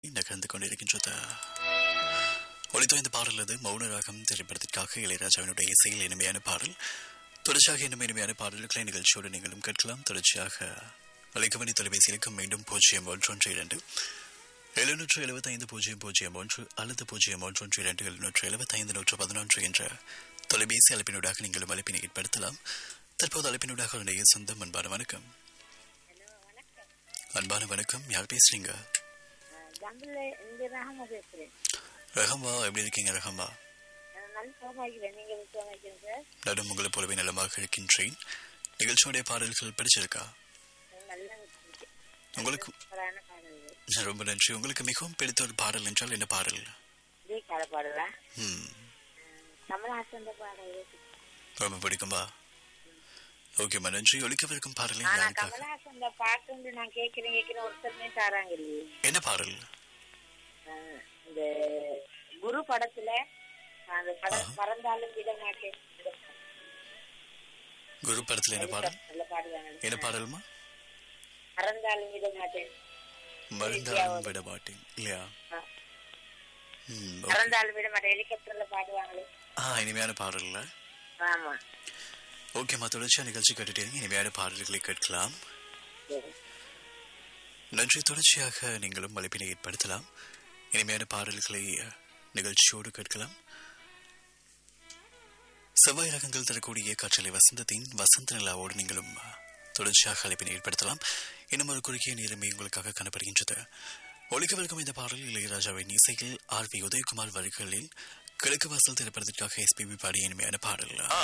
நகர்ந்து கொண்டிருக்கின்றது ஒளித்தோய்ந்த பாடல் அது மௌன ராகம் திரைப்படத்திற்காக இளையராஜாவினுடைய இசையில் இனிமையான பாடல் தொடர்ச்சியாக இன்னும் இனிமையான பாடல்களை நிகழ்ச்சியோடு நீங்களும் கேட்கலாம் தொடர்ச்சியாக அலைக்கவனி தொலைபேசியிலுக்கு மீண்டும் பூஜ்ஜியம் ஒன்றொன்று இரண்டு எழுநூற்று எழுபத்தைந்து பூஜ்ஜியம் பூஜ்ஜியம் ஒன்று அல்லது பூஜ்ஜியம் ஒன்றொன்று இரண்டு எழுநூற்று எழுபத்தைந்து நூற்று பதினொன்று என்ற தொலைபேசி அழைப்பினூடாக நீங்களும் அழைப்பினை ஏற்படுத்தலாம் தற்போது அழைப்பினூடாக உடைய சொந்தம் அன்பான வணக்கம் அன்பான வணக்கம் யார் பேசுறீங்க ஜம்பிள் இந்த ரகமா பேசுறேன் ரகம்பா எப்படி இருக்கீங்க ரகம்பா நான் நல்ல சோமாக்கிறேன் நீங்க சோமாக்கிறேன் சார் நானும் உங்களை போலவே நலமாக இருக்கின்றேன் நிகழ்ச்சியுடைய பாடல்கள் பிடிச்சிருக்கா நல்லா இருக்கு. உங்களுக்கு சூப்பரான பாடல்கள் ரொம்ப நன்றி உங்களுக்கு மிகவும் பிடித்த ஒரு பாடல் என்றால் என்ன பாடல் இதே கால பாடலா ம் கமலஹாசன் பாடல் ரொம்ப பிடிக்கும்பா ஓகேம்மா நன்றி ஒழிக்கவிருக்கும் பாடலை ஆனா யாருக்காக கமலஹாசன் பாட்டு வந்து நான் கேட்கிறேன் கேட்கிறேன் ஒருத்தருமே தாராங்க இல்லையே என்ன பாடல் ஆஹ் இந்த குரு படத்துல அந்த படம் பறந்தாலும் விட மாட்டேன் குரு படத்துல என்ன பாடல் நல்ல பாடுவாங்க என்ன பாடல்மா பறந்தாலும் விட மாட்டேன் மறந்தாலும் விட மாட்டேன் இல்லையா ஆ. ம், ஓகே. பறந்தாலும் விட மாட்டேன் ஹெலிகாப்டர்ல பாடுவாங்களே ஆ இனிமையான பாடல்ல ஆமா ஓகேம்மா தொடர்ச்சியா நிகழ்ச்சி கேட்டுட்டே இருங்க. இனிமையான பாடல்களை கேட்கலாம் சரி. நன்றி தொடர்ச்சியாக நீங்களும் அழைப்பினை ஏற்படுத்தலாம் இனிமையான பாடல்களை அஹ், நிகழ்ச்சியோடு கேட்கலாம் செவ்வாய் ரகங்கள் தரக்கூடிய காற்றலை வசந்தத்தின் வசந்த நிலாவோடு நீங்களும் அஹ், தொடர்ச்சியாக அழைப்பினை ஏற்படுத்தலாம் இன்னும் ஒரு குறுகிய நேரமே உங்களுக்காக காணப்படுகின்றது ஒழிக்கவிருக்கும் இந்த பாடல் இளையராஜாவின் இசையில் ஆர் வி உதயகுமார் வரிகளில் கிழக்கு வாசல் திரைப்படத்திற்காக எஸ்பிபி பாடிய இனிமையான பாடல்